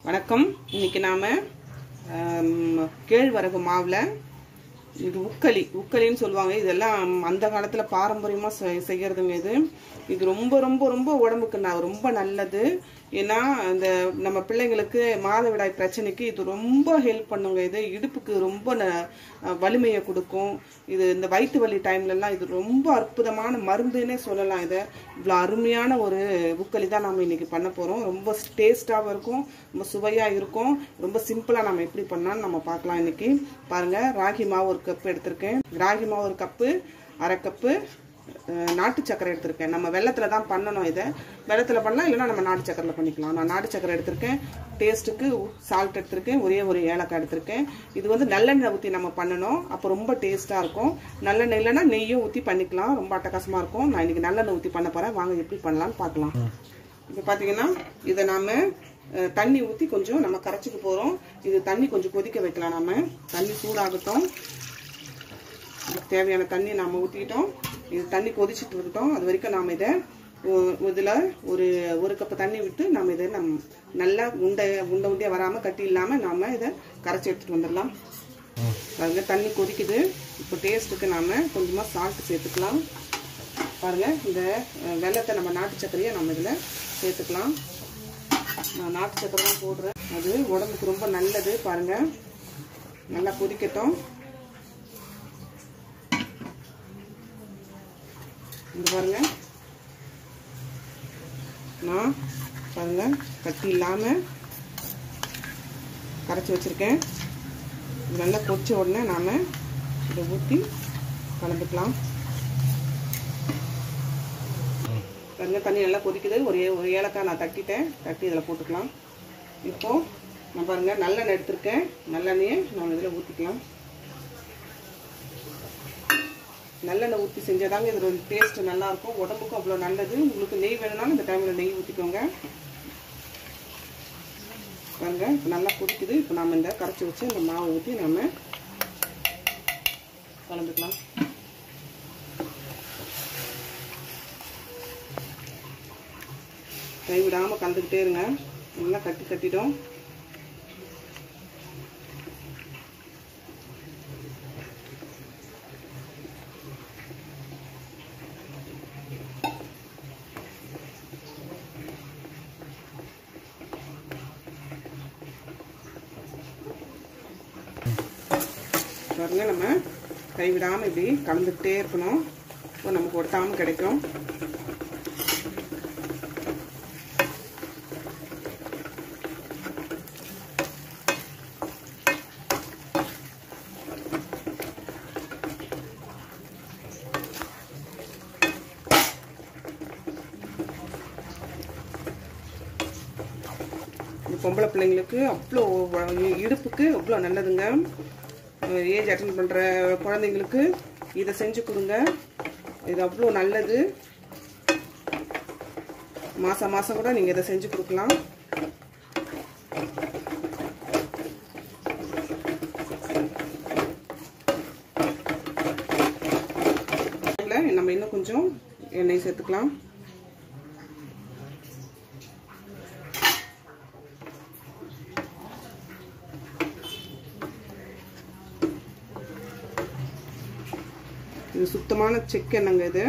வணக்கம் இன்னைக்கு நாம் கேழ்வரகு மாவில் இது உக்களி உக்களின்னு சொல்லுவாங்க இதெல்லாம் அந்த காலத்தில் பாரம்பரியமாக செ செய்கிறதுங்க இது இது ரொம்ப ரொம்ப ரொம்ப உடம்புக்கு ந- ரொம்ப நல்லது ஏன்னா இந்த நம்ம பிள்ளைங்களுக்கு மாதவிடாய் பிரச்சனைக்கு இது ரொம்ப ஹெல்ப் பண்ணுங்க இது இடுப்புக்கு ரொம்ப ந- வலிமையை கொடுக்கும் இது இந்த வயிற்று வலி டைம்லலாம் இது ரொம்ப அற்புதமான மருந்துன்னே சொல்லலாம் இதை இவ்வளோ அருமையான ஒரு உக்களி தான் நம்ம இன்னைக்கு பண்ண போகிறோம் ரொம்ப டேஸ்ட்டாகவும் இருக்கும் ரொம்ப சுவையாக இருக்கும் ரொம்ப சிம்பிளாக நம்ம எப்படி பண்ணலாம்னு நம்ம பார்க்கலாம் இன்னைக்கு பாருங்க ராகி மாவு ஒரு கப்பு எடுத்திருக்கேன் ராகி மாவு ஒரு கப்பு அரை கப்பு அஹ், நாட்டு சக்கரை எடுத்திருக்கேன் நம்ம வெள்ளத்தில் தான் பண்ணணும் இதை வெள்ளத்தில் பண்ணலாம் இல்லைன்னா நம்ம நாட்டு சக்கரையில் பண்ணிக்கலாம் நான் நாட்டு சக்கரை எடுத்திருக்கேன் டேஸ்ட்டுக்கு சால்ட் எடுத்திருக்கேன் ஒரே ஒரு ஏலக்காய் எடுத்திருக்கேன் இது வந்து நல்லெண்ணெய் ஊற்றி நம்ம பண்ணணும் அப்போ ரொம்ப டேஸ்ட்டாக இருக்கும் நல்லெண்ணெய் இல்லைன்னா நெய்யும் ஊற்றி பண்ணிக்கலாம் ரொம்ப அட்டகாசமாக இருக்கும் நான் இன்னைக்கு நல்லெண்ணெய் ஊற்றி பண்ண போகிறேன் வாங்க எப்படி பண்ணலாம்னு பார்க்கலாம் இப்போ பார்த்தீங்கன்னா இதை நாம அஹ், தண்ணி ஊற்றி கொஞ்சம் நம்ம கரைச்சிக்க போகிறோம் இது தண்ணி கொஞ்சம் கொதிக்க வைக்கலாம் நாம தண்ணி சூடாகட்டும் இதுக்கு தேவையான தண்ணி நாம ஊற்றிக்கிட்டோம் இது தண்ணி கொதிச்சுட்டு இருக்கட்டும் அது வரைக்கும் நாம் இதை இதில் ஒரு ஒரு கப்பு தண்ணி விட்டு நம்ம இதை நம் நல்லா உண்டை உண்டை உண்டையாக வராமல் கட்டி இல்லாமல் நாம் இதை கரைச்சி எடுத்துகிட்டு வந்துடலாம் பாருங்க தண்ணி கொதிக்குது இப்போ டேஸ்ட்டுக்கு நாம் கொஞ்சமாக சால்ட் சேர்த்துக்கலாம் பாருங்க இந்த அஹ், வெல்லத்தை நம்ம நாட்டு சர்க்கரையை நம்ம இதில் சேர்த்துக்கலாம் நான் நாட்டு சர்க்கரை தான் போடுறேன் அது உடம்புக்கு ரொம்ப நல்லது பாருங்க நல்லா கொதிக்கட்டும் இங்க பாருங்க நான் பாருங்க கட்டி இல்லாம கரைச்சி வச்சிருக்கேன் இது நல்லா கொதிச்ச உடனே நாம இதை ஊற்றி கலந்துக்கலாம் பாருங்க தண்ணி நல்லா கொதிக்குது ஒரு ஏ- ஒரு ஏலக்காய் நான் தட்டிட்டேன் தட்டி இதில் போட்டுக்கலாம் இப்போ நான் பாருங்க நல்லெண்ணெய் எடுத்திருக்கேன் நல்லெண்ணெயை நம்ம இதில் ஊற்றிக்கலாம் நல்லெண்ணெய் ஊற்றி செஞ்சாதாங்க இதோட டேஸ்ட் நல்லா இருக்கும் உடம்புக்கும் அவ்வளோ நல்லது உங்களுக்கு நெய் வேணும்னாலும் இந்த டைமில் நெய் ஊற்றிக்கோங்க பாருங்க இப்போ நல்லா கொதிக்குது இப்போ நாம இந்த கரைச்சி வச்சு இந்த மாவை ஊற்றி நம்ம கலந்துக்கலாம் கை விடாமல் கலந்துக்கிட்டே இருங்க நல்லா கட்டி கட்டிடும் பாருங்க நம்ம கைவிடாமல் இப்படி கலந்துக்கிட்டே இருக்கணும் இப்போ நமக்கு ஒட்டாமல் கிடைக்கும் இந்த பொம்பளை பிள்ளைங்களுக்கு அவ்வளோ வ- இடுப்புக்கு அவ்வளோ நல்லதுங்க ஏஜ் அட்டன் பண்ணுற குழந்தைங்களுக்கு இதை செஞ்சு கொடுங்க இது அவ்வளோ நல்லது மாதம் மாதம் கூட நீங்கள் இதை செஞ்சு கொடுக்கலாம் இதுல நம்ம இன்னும் கொஞ்சம் எண்ணெய் சேர்த்துக்கலாம் இது சுத்தமான செக் எண்ணெங்க இது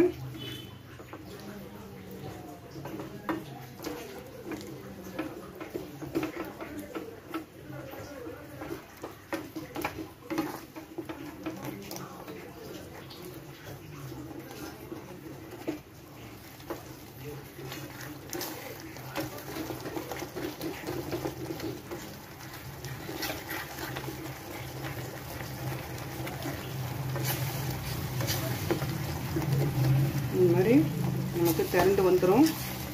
இந்த மாதிரி நமக்கு திரண்டு வந்துடும்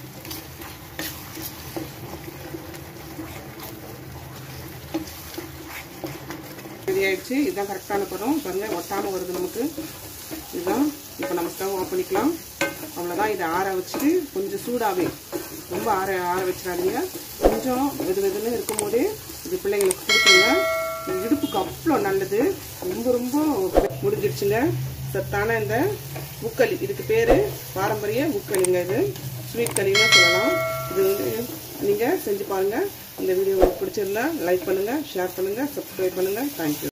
ரெடி ஆயிடுச்சு இதுதான் கரெக்டான பதம் பாருங்க ஒட்டாமல் வருது நமக்கு இதுதான் இப்போ நம்ம ஸ்டவ் ஆஃப் பண்ணிக்கலாம் அவ்வளோதான் இதை ஆற வச்சுட்டு கொஞ்சம் சூடாகவே ரொம்ப ஆற ஆற வச்சிடாதீங்க கொஞ்சம் வெது வெதுன்னு இருக்கும்போதே இது பிள்ளைங்களுக்கு கொடுத்துருங்க இது இடுப்புக்கு அவ்வளோ நல்லது ரொம்ப ரொம்ப முடிஞ்சிடுச்சுங்க சத்தான இந்த உக்களி இதுக்கு பேர் பாரம்பரிய உக்களிங்க இது ஸ்வீட் களின்னு சொல்லலாம் இது வந்து நீங்கள் செஞ்சு பாருங்கள் இந்த வீடியோ உங்களுக்கு பிடிச்சி பிடிச்சிருந்தா லைக் பண்ணுங்கள் ஷேர் பண்ணுங்கள் சப்ஸ்கிரைப் பண்ணுங்கள் தேங்க்யூ